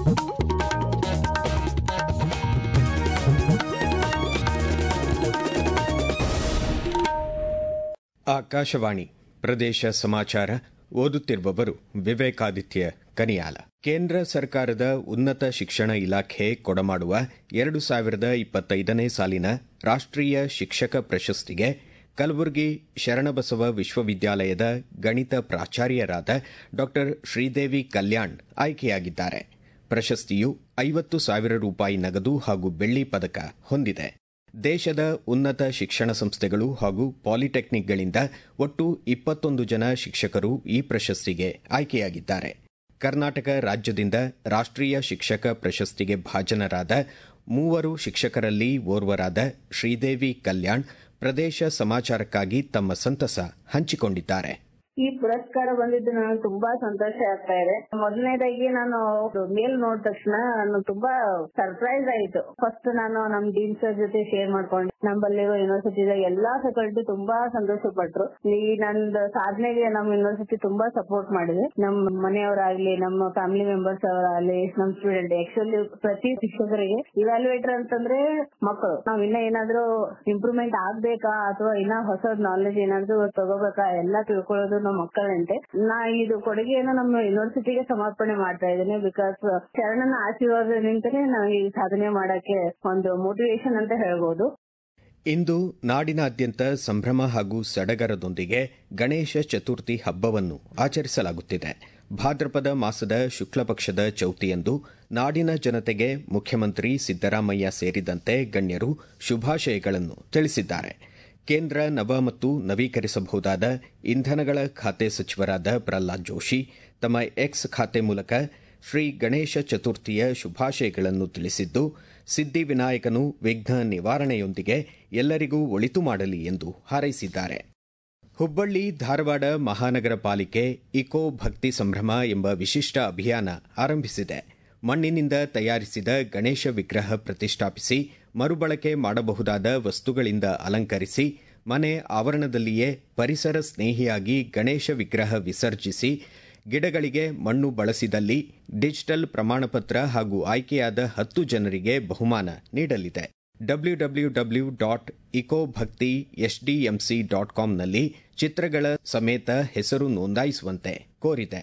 ಆಕಾಶವಾಣಿ ಪ್ರದೇಶ ಸಮಾಚಾರ ಓದುತ್ತಿರುವವರು ವಿವೇಕಾದಿತ್ಯ ಕನಿಯಾಲ ಕೇಂದ್ರ ಸರ್ಕಾರದ ಉನ್ನತ ಶಿಕ್ಷಣ ಇಲಾಖೆ ಕೊಡಮಾಡುವ ಎರಡು ಸಾವಿರದ ಇಪ್ಪತ್ತೈದನೇ ಸಾಲಿನ ರಾಷ್ಟೀಯ ಶಿಕ್ಷಕ ಪ್ರಶಸ್ತಿಗೆ ಕಲಬುರಗಿ ಶರಣಬಸವ ವಿಶ್ವವಿದ್ಯಾಲಯದ ಗಣಿತ ಪ್ರಾಚಾರ್ಯರಾದ ಡಾ ಶ್ರೀದೇವಿ ಕಲ್ಯಾಣ್ ಆಯ್ಕೆಯಾಗಿದ್ದಾರೆ ಪ್ರಶಸ್ತಿಯು ಐವತ್ತು ಸಾವಿರ ರೂಪಾಯಿ ನಗದು ಹಾಗೂ ಬೆಳ್ಳಿ ಪದಕ ಹೊಂದಿದೆ ದೇಶದ ಉನ್ನತ ಶಿಕ್ಷಣ ಸಂಸ್ಥೆಗಳು ಹಾಗೂ ಪಾಲಿಟೆಕ್ನಿಕ್ಗಳಿಂದ ಒಟ್ಟು ಇಪ್ಪತ್ತೊಂದು ಜನ ಶಿಕ್ಷಕರು ಈ ಪ್ರಶಸ್ತಿಗೆ ಆಯ್ಕೆಯಾಗಿದ್ದಾರೆ ಕರ್ನಾಟಕ ರಾಜ್ಯದಿಂದ ರಾಷ್ಟೀಯ ಶಿಕ್ಷಕ ಪ್ರಶಸ್ತಿಗೆ ಭಾಜನರಾದ ಮೂವರು ಶಿಕ್ಷಕರಲ್ಲಿ ಓರ್ವರಾದ ಶ್ರೀದೇವಿ ಕಲ್ಯಾಣ್ ಪ್ರದೇಶ ಸಮಾಚಾರಕ್ಕಾಗಿ ತಮ್ಮ ಸಂತಸ ಹಂಚಿಕೊಂಡಿದ್ದಾರೆ ಈ ಪುರಸ್ಕಾರ ಬಂದಿದ್ದು ನನಗೆ ತುಂಬಾ ಸಂತೋಷ ಆಗ್ತಾ ಇದೆ ಮೊದಲನೇದಾಗಿ ನಾನು ಮೇಲ್ ನೋಡಿದ ತಕ್ಷಣ ನಾನು ತುಂಬಾ ಸರ್ಪ್ರೈಸ್ ಆಯಿತು ಫಸ್ಟ್ ನಾನು ನಮ್ ಡೀನ್ ಸರ್ ಜೊತೆ ಶೇರ್ ಮಾಡ್ಕೊಂಡು ನಮ್ಮಲ್ಲಿರೋ ಯೂನಿವರ್ಸಿಟಿದ ಎಲ್ಲಾ ಫ್ಯಾಕಲ್ಟಿ ತುಂಬಾ ಸಂತೋಷ ಪಟ್ರು ಈ ನಂದು ಸಾಧನೆಗೆ ನಮ್ಮ ಯೂನಿವರ್ಸಿಟಿ ತುಂಬಾ ಸಪೋರ್ಟ್ ಮಾಡಿದೆ ನಮ್ಮ ಮನೆಯವರಾಗ್ಲಿ ನಮ್ಮ ಫ್ಯಾಮಿಲಿ ಮೆಂಬರ್ಸ್ ಅವರಾಗ್ಲಿ ನಮ್ ಸ್ಟೂಡೆಂಟ್ ಆಕ್ಚುಲಿ ಪ್ರತಿ ಶಿಕ್ಷಕರಿಗೆ ಇವ್ಯಾಲ್ಯೂಯೇಟರ್ ಅಂತಂದ್ರೆ ಮಕ್ಕಳು ನಾವ್ ಇನ್ನ ಏನಾದ್ರೂ ಇಂಪ್ರೂವ್ಮೆಂಟ್ ಆಗ್ಬೇಕಾ ಅಥವಾ ಇನ್ನ ಹೊಸ ನಾಲೆಜ್ ಏನಾದ್ರೂ ತಗೋಬೇಕಾ ಎಲ್ಲ ತಿಳ್ಕೊಳ್ಳೋದು ನಮ್ಮ ಮಕ್ಕಳಂತೆ ನಾ ಇದು ಕೊಡುಗೆಯನ್ನು ನಮ್ಮ ಯೂನಿವರ್ಸಿಟಿಗೆ ಸಮರ್ಪಣೆ ಮಾಡ್ತಾ ಇದ್ದೇನೆ ಬಿಕಾಸ್ ಶರಣನ ಆಶೀರ್ವಾದದಿಂದಲೇ ನಾವು ಈ ಸಾಧನೆ ಮಾಡಕ್ಕೆ ಒಂದು ಮೋಟಿವೇಶನ್ ಅಂತ ಹೇಳ್ಬೋದು ಇಂದು ನಾಡಿನಾದ್ಯಂತ ಸಂಭ್ರಮ ಹಾಗೂ ಸಡಗರದೊಂದಿಗೆ ಗಣೇಶ ಚತುರ್ಥಿ ಹಬ್ಬವನ್ನು ಆಚರಿಸಲಾಗುತ್ತಿದೆ ಭಾದ್ರಪದ ಮಾಸದ ಶುಕ್ಲ ಪಕ್ಷದ ಚೌತಿಯಂದು ನಾಡಿನ ಜನತೆಗೆ ಮುಖ್ಯಮಂತ್ರಿ ಸಿದ್ದರಾಮಯ್ಯ ಸೇರಿದಂತೆ ಗಣ್ಯರು ಶುಭಾಶಯಗಳನ್ನು ತಿಳಿಸಿದ್ದಾರೆ ಕೇಂದ್ರ ನವ ಮತ್ತು ನವೀಕರಿಸಬಹುದಾದ ಇಂಧನಗಳ ಖಾತೆ ಸಚಿವರಾದ ಪ್ರಹ್ಲಾದ್ ಜೋಶಿ ತಮ್ಮ ಎಕ್ಸ್ ಖಾತೆ ಮೂಲಕ ಶ್ರೀ ಗಣೇಶ ಚತುರ್ಥಿಯ ಶುಭಾಶಯಗಳನ್ನು ತಿಳಿಸಿದ್ದು ಸಿದ್ದಿವಿನಾಯಕನು ವಿಘ್ನ ನಿವಾರಣೆಯೊಂದಿಗೆ ಎಲ್ಲರಿಗೂ ಒಳಿತು ಮಾಡಲಿ ಎಂದು ಹಾರೈಸಿದ್ದಾರೆ ಹುಬ್ಬಳ್ಳಿ ಧಾರವಾಡ ಮಹಾನಗರ ಪಾಲಿಕೆ ಇಕೋ ಭಕ್ತಿ ಸಂಭ್ರಮ ಎಂಬ ವಿಶಿಷ್ಟ ಅಭಿಯಾನ ಆರಂಭಿಸಿದೆ ಮಣ್ಣಿನಿಂದ ತಯಾರಿಸಿದ ಗಣೇಶ ವಿಗ್ರಹ ಪ್ರತಿಷ್ಠಾಪಿಸಿ ಮರುಬಳಕೆ ಮಾಡಬಹುದಾದ ವಸ್ತುಗಳಿಂದ ಅಲಂಕರಿಸಿ ಮನೆ ಆವರಣದಲ್ಲಿಯೇ ಪರಿಸರ ಸ್ನೇಹಿಯಾಗಿ ಗಣೇಶ ವಿಗ್ರಹ ವಿಸರ್ಜಿಸಿ ಗಿಡಗಳಿಗೆ ಮಣ್ಣು ಬಳಸಿದಲ್ಲಿ ಡಿಜಿಟಲ್ ಪ್ರಮಾಣಪತ್ರ ಹಾಗೂ ಆಯ್ಕೆಯಾದ ಹತ್ತು ಜನರಿಗೆ ಬಹುಮಾನ ನೀಡಲಿದೆ W W dot eco Bhakti SDMC dot ಕಾಂನಲ್ಲಿ ಚಿತ್ರಗಳ ಸಮೇತ ಹೆಸರು ನೋಂದಾಯಿಸುವಂತೆ ಕೋರಿದೆ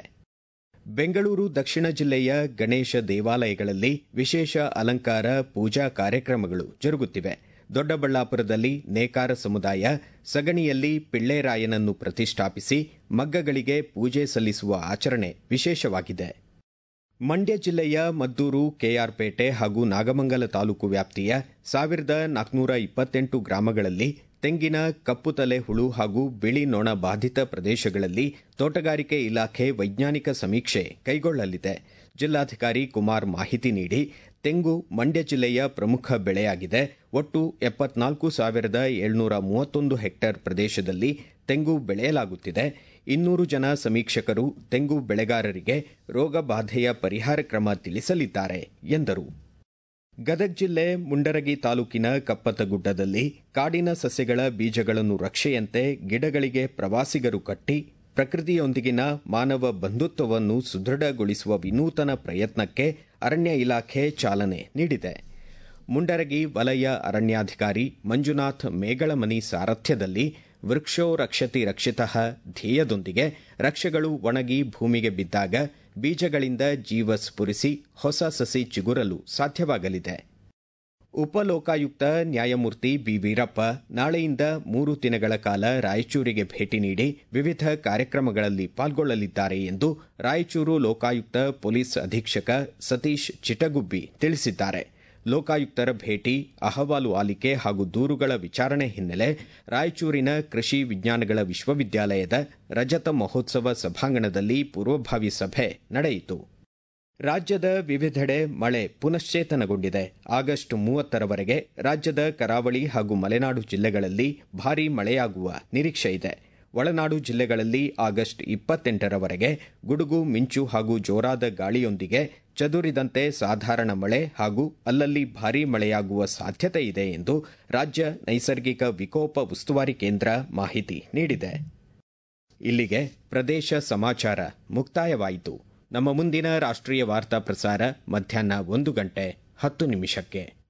ಬೆಂಗಳೂರು ದಕ್ಷಿಣ ಜಿಲ್ಲೆಯ ಗಣೇಶ ದೇವಾಲಯಗಳಲ್ಲಿ ವಿಶೇಷ ಅಲಂಕಾರ ಪೂಜಾ ಕಾರ್ಯಕ್ರಮಗಳು ಜರುಗುತ್ತಿವೆ ದೊಡ್ಡಬಳ್ಳಾಪುರದಲ್ಲಿ ನೇಕಾರ ಸಮುದಾಯ ಸಗಣಿಯಲ್ಲಿ ಪಿಳ್ಳೆರಾಯನನ್ನು ಪ್ರತಿಷ್ಠಾಪಿಸಿ ಮಗ್ಗಗಳಿಗೆ ಪೂಜೆ ಸಲ್ಲಿಸುವ ಆಚರಣೆ ವಿಶೇಷವಾಗಿದೆ ಮಂಡ್ಯ ಜಿಲ್ಲೆಯ ಮದ್ದೂರು ಕೆಆರ್ಪೇಟೆ ಹಾಗೂ ನಾಗಮಂಗಲ ತಾಲೂಕು ವ್ಯಾಪ್ತಿಯ ಸಾವಿರದ ನಾಲ್ಕುನೂರ ಇಪ್ಪತ್ತೆಂಟು ಗ್ರಾಮಗಳಲ್ಲಿ ತೆಂಗಿನ ಕಪ್ಪು ತಲೆ ಹುಳು ಹಾಗೂ ಬಿಳಿ ನೊಣ ಬಾಧಿತ ಪ್ರದೇಶಗಳಲ್ಲಿ ತೋಟಗಾರಿಕೆ ಇಲಾಖೆ ವೈಜ್ಞಾನಿಕ ಸಮೀಕ್ಷೆ ಕೈಗೊಳ್ಳಲಿದೆ ಜಿಲ್ಲಾಧಿಕಾರಿ ಕುಮಾರ್ ಮಾಹಿತಿ ನೀಡಿ ತೆಂಗು ಮಂಡ್ಯ ಜಿಲ್ಲೆಯ ಪ್ರಮುಖ ಬೆಳೆಯಾಗಿದೆ ಒಟ್ಟು ಎಪ್ಪತ್ನಾಲ್ಕು ಸಾವಿರದ ಏಳ್ನೂರ ಮೂವತ್ತೊಂದು ಹೆಕ್ಟೇರ್ ಪ್ರದೇಶದಲ್ಲಿ ತೆಂಗು ಬೆಳೆಯಲಾಗುತ್ತಿದೆ ಇನ್ನೂರು ಜನ ಸಮೀಕ್ಷಕರು ತೆಂಗು ಬೆಳೆಗಾರರಿಗೆ ರೋಗ ಬಾಧೆಯ ಪರಿಹಾರ ಕ್ರಮ ತಿಳಿಸಲಿದ್ದಾರೆ ಎಂದರು ಗದಗ ಜಿಲ್ಲೆ ಮುಂಡರಗಿ ತಾಲೂಕಿನ ಕಪ್ಪತ್ತಗುಡ್ಡದಲ್ಲಿ ಕಾಡಿನ ಸಸ್ಯಗಳ ಬೀಜಗಳನ್ನು ರಕ್ಷೆಯಂತೆ ಗಿಡಗಳಿಗೆ ಪ್ರವಾಸಿಗರು ಕಟ್ಟಿ ಪ್ರಕೃತಿಯೊಂದಿಗಿನ ಮಾನವ ಬಂಧುತ್ವವನ್ನು ಸುದೃಢಗೊಳಿಸುವ ವಿನೂತನ ಪ್ರಯತ್ನಕ್ಕೆ ಅರಣ್ಯ ಇಲಾಖೆ ಚಾಲನೆ ನೀಡಿದೆ ಮುಂಡರಗಿ ವಲಯ ಅರಣ್ಯಾಧಿಕಾರಿ ಮಂಜುನಾಥ್ ಮೇಗಳಮನಿ ಸಾರಥ್ಯದಲ್ಲಿ ವೃಕ್ಷೋ ರಕ್ಷತಿ ರಕ್ಷಿತಃ ಧ್ಯೇಯದೊಂದಿಗೆ ರಕ್ಷೆಗಳು ಒಣಗಿ ಭೂಮಿಗೆ ಬಿದ್ದಾಗ ಬೀಜಗಳಿಂದ ಜೀವ ಸ್ಫುರಿಸಿ ಹೊಸ ಸಸಿ ಚಿಗುರಲು ಸಾಧ್ಯವಾಗಲಿದೆ ಉಪಲೋಕಾಯುಕ್ತ ನ್ಯಾಯಮೂರ್ತಿ ಬಿ ವೀರಪ್ಪ ನಾಳೆಯಿಂದ ಮೂರು ದಿನಗಳ ಕಾಲ ರಾಯಚೂರಿಗೆ ಭೇಟಿ ನೀಡಿ ವಿವಿಧ ಕಾರ್ಯಕ್ರಮಗಳಲ್ಲಿ ಪಾಲ್ಗೊಳ್ಳಲಿದ್ದಾರೆ ಎಂದು ರಾಯಚೂರು ಲೋಕಾಯುಕ್ತ ಪೊಲೀಸ್ ಅಧೀಕ್ಷಕ ಸತೀಶ್ ಚಿಟಗುಬ್ಬಿ ತಿಳಿಸಿದ್ದಾರೆ ಲೋಕಾಯುಕ್ತರ ಭೇಟಿ ಅಹವಾಲು ಆಲಿಕೆ ಹಾಗೂ ದೂರುಗಳ ವಿಚಾರಣೆ ಹಿನ್ನೆಲೆ ರಾಯಚೂರಿನ ಕೃಷಿ ವಿಜ್ಞಾನಗಳ ವಿಶ್ವವಿದ್ಯಾಲಯದ ರಜತ ಮಹೋತ್ಸವ ಸಭಾಂಗಣದಲ್ಲಿ ಪೂರ್ವಭಾವಿ ಸಭೆ ನಡೆಯಿತು ರಾಜ್ಯದ ವಿವಿಧೆಡೆ ಮಳೆ ಪುನಶ್ಚೇತನಗೊಂಡಿದೆ ಆಗಸ್ಟ್ ಮೂವತ್ತರವರೆಗೆ ರಾಜ್ಯದ ಕರಾವಳಿ ಹಾಗೂ ಮಲೆನಾಡು ಜಿಲ್ಲೆಗಳಲ್ಲಿ ಭಾರೀ ಮಳೆಯಾಗುವ ನಿರೀಕ್ಷೆ ಇದೆ ಒಳನಾಡು ಜಿಲ್ಲೆಗಳಲ್ಲಿ ಆಗಸ್ಟ್ ಇಪ್ಪತ್ತೆಂಟರವರೆಗೆ ಗುಡುಗು ಮಿಂಚು ಹಾಗೂ ಜೋರಾದ ಗಾಳಿಯೊಂದಿಗೆ ಚದುರಿದಂತೆ ಸಾಧಾರಣ ಮಳೆ ಹಾಗೂ ಅಲ್ಲಲ್ಲಿ ಭಾರೀ ಮಳೆಯಾಗುವ ಸಾಧ್ಯತೆ ಇದೆ ಎಂದು ರಾಜ್ಯ ನೈಸರ್ಗಿಕ ವಿಕೋಪ ಉಸ್ತುವಾರಿ ಕೇಂದ್ರ ಮಾಹಿತಿ ನೀಡಿದೆ ಇಲ್ಲಿಗೆ ಪ್ರದೇಶ ಸಮಾಚಾರ ಮುಕ್ತಾಯವಾಯಿತು ನಮ್ಮ ಮುಂದಿನ ರಾಷ್ಟ್ರೀಯ ವಾರ್ತಾ ಪ್ರಸಾರ ಮಧ್ಯಾಹ್ನ ಒಂದು ಗಂಟೆ ಹತ್ತು ನಿಮಿಷಕ್ಕೆ